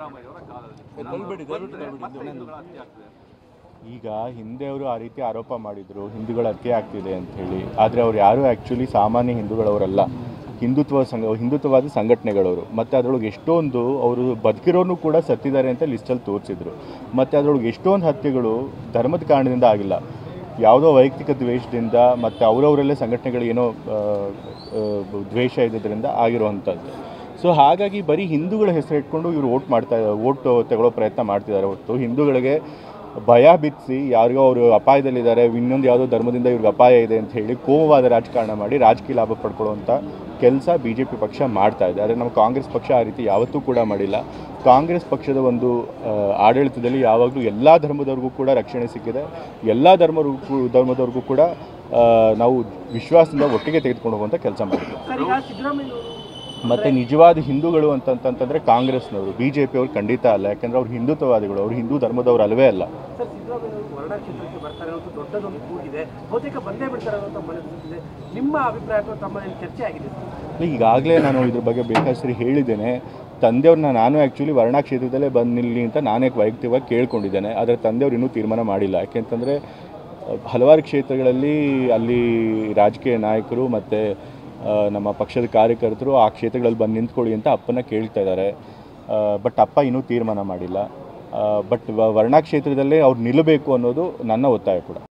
ಸಿದ್ದರಾಮಯ್ಯ ಅವರ ಕಾಲದಲ್ಲಿ ತಳ್ಬೇಡಿ, ದಯವಿಟ್ಟು ತಳ್ಬೇಡಿ. ಮತ್ತೆ ಹಿಂದೂಗಳ ಹತ್ಯೆ ಆಗ್ತದೆ ಈಗ ಹಿಂದೆ ಅವರು ಆ ರೀತಿ ಆರೋಪ ಮಾಡಿದರು ಹಿಂದೂಗಳ ಹತ್ಯೆ ಆಗ್ತಿದೆ ಅಂತ ಹೇಳಿ ಆದರೆ ಅವ್ರು ಯಾರು ಆ್ಯಕ್ಚುಲಿ ಸಾಮಾನ್ಯ ಹಿಂದೂಗಳವರಲ್ಲ ಹಿಂದುತ್ವ ಸಂಘ ಹಿಂದುತ್ವವಾದ ಸಂಘಟನೆಗಳವರು ಮತ್ತು ಅದರೊಳಗೆ ಎಷ್ಟೊಂದು ಅವರು ಬದುಕಿರೋನು ಕೂಡ ಸತ್ತಿದ್ದಾರೆ ಅಂತ ಲಿಸ್ಟಲ್ಲಿ ತೋರಿಸಿದ್ರು ಮತ್ತು ಅದರೊಳಗೆ ಎಷ್ಟೊಂದು ಹತ್ಯೆಗಳು ಧರ್ಮದ ಕಾರಣದಿಂದ ಆಗಿಲ್ಲ ಯಾವುದೋ ವೈಯಕ್ತಿಕ ದ್ವೇಷದಿಂದ ಮತ್ತು ಅವರವರಲ್ಲೇ ಸಂಘಟನೆಗಳು ಏನೋ ಆ, ಆ, ದ್ವೇಷ ಇದ್ದಿದ್ದರಿಂದ ಆಗಿರುವಂಥದ್ದು ಸೊ ಹಾಗಾಗಿ ಬರೀ ಹಿಂದೂಗಳ ಹೆಸರು ಇಟ್ಕೊಂಡು ಇವರು ವೋಟ್ ಮಾಡ್ತಾ ವೋಟ್ ತಗೊಳ್ಳೋ ಪ್ರಯತ್ನ ಮಾಡ್ತಿದ್ದಾರೆ ಹೊರತು ಹಿಂದೂಗಳಿಗೆ ಭಯ ಬಿತ್ತಿಸಿ ಯಾರಿಗೋ ಅವರು ಅಪಾಯದಲ್ಲಿದ್ದಾರೆ ಇನ್ನೊಂದು ಯಾವುದೋ ಧರ್ಮದಿಂದ ಇವ್ರಿಗೆ ಅಪಾಯ ಇದೆ ಅಂತ ಹೇಳಿ ಕೋಮವಾದ ರಾಜಕಾರಣ ಮಾಡಿ ರಾಜಕೀಯ ಲಾಭ ಪಡ್ಕೊಳ್ಳುವಂಥ ಕೆಲಸ ಬಿ ಜೆ ಪಿ ಪಕ್ಷ ಮಾಡ್ತಾ ಇದೆ ಆದರೆ ನಮ್ಮ ಕಾಂಗ್ರೆಸ್ ಪಕ್ಷ ಆ ರೀತಿ ಯಾವತ್ತೂ ಕೂಡ ಮಾಡಿಲ್ಲ ಕಾಂಗ್ರೆಸ್ ಪಕ್ಷದ ಒಂದು ಆ, ಆಡಳಿತದಲ್ಲಿ ಯಾವಾಗಲೂ ಎಲ್ಲ ಧರ್ಮದವ್ರಿಗೂ ಕೂಡ ರಕ್ಷಣೆ ಸಿಕ್ಕಿದೆ ಎಲ್ಲ ಧರ್ಮವ್ರಿಗೂ ಧರ್ಮದವ್ರಿಗೂ ಕೂಡ ಆ, ನಾವು ವಿಶ್ವಾಸದಿಂದ ಒಟ್ಟಿಗೆ ತೆಗೆದುಕೊಂಡು ಹೋಗುವಂಥ ಕೆಲಸ ಮಾಡಿದ್ವಿ ಸರ್ ಈಗ ಸಿದ್ದರಾಮಯ್ಯ ಮತ್ತು ನಿಜವಾದ ಹಿಂದೂಗಳು ಅಂತಂತಂತಂದರೆ ಕಾಂಗ್ರೆಸ್ನವರು ಬಿ ಜೆ ಪಿಯವರು ಖಂಡಿತ ಅಲ್ಲ ಯಾಕೆಂದರೆ ಅವ್ರು ಹಿಂದುತ್ವವಾದಿಗಳು ಅವ್ರು ಹಿಂದೂ ಧರ್ಮದವ್ರು ಅಲ್ಲವೇ ಅಲ್ಲ ಸರ್ ಸಿದ್ದರಾಮಯ್ಯ ಅವರು ವರ್ಣ ಕ್ಷೇತ್ರಕ್ಕೆ ಬರ್ತಾರೆ ಅನ್ನೋದು ದೊಡ್ಡದೊಂದು ಕೂಗಿದೆ ಬಹುತೇಕ ಬಂದೇ ಬಿಡ್ತಾರೆ ಅನ್ನೋ ತಮ್ಮ ಮನಸ್ಸಿದೆ ನಿಮ್ಮ ಅಭಿಪ್ರಾಯ ಅಥವಾ ತಮ್ಮ ಏನ್ ಚರ್ಚೆ ಆಗಿದೆ ಸರ್ ಈಗಾಗಲೇ ನಾನು ಇದ್ರ ಬಗ್ಗೆ ಬೇಕಾದಷ್ಟು ಹೇಳಿದ್ದೇನೆ ತಂದೆಯವ್ರನ್ನ ನಾನು ಆ್ಯಕ್ಚುಲಿ ವರ್ಣಾ ಕ್ಷೇತ್ರದಲ್ಲೇ ಬಂದು ನಿಲ್ಲಿ ಅಂತ ನಾನೇ ವೈಯಕ್ತಿಕವಾಗಿ ಕೇಳ್ಕೊಂಡಿದ್ದೇನೆ ಆದರೆ ತಂದೆಯವ್ರು ಇನ್ನೂ ತೀರ್ಮಾನ ಮಾಡಿಲ್ಲ ಯಾಕೆಂತಂದರೆ ಹಲವಾರು ಕ್ಷೇತ್ರಗಳಲ್ಲಿ ಅಲ್ಲಿ ರಾಜಕೀಯ ನಾಯಕರು ಮತ್ತು ನಮ್ಮ ಪಕ್ಷದ ಕಾರ್ಯಕರ್ತರು ಆ ಕ್ಷೇತ್ರಗಳಲ್ಲಿ ಬಂದು ನಿಂತ್ಕೊಳ್ಳಿ ಅಂತ ಅಪ್ಪನ ಕೇಳ್ತಾ ಇದ್ದಾರೆ ಬಟ್ ಅಪ್ಪ ಇನ್ನೂ ತೀರ್ಮಾನ ಮಾಡಿಲ್ಲ ಬಟ್ ವರ್ಣಾ ಕ್ಷೇತ್ರದಲ್ಲೇ ಅವ್ರು ನಿಲ್ಲಬೇಕು ಅನ್ನೋದು ನನ್ನ ಒತ್ತಾಯ ಕೂಡ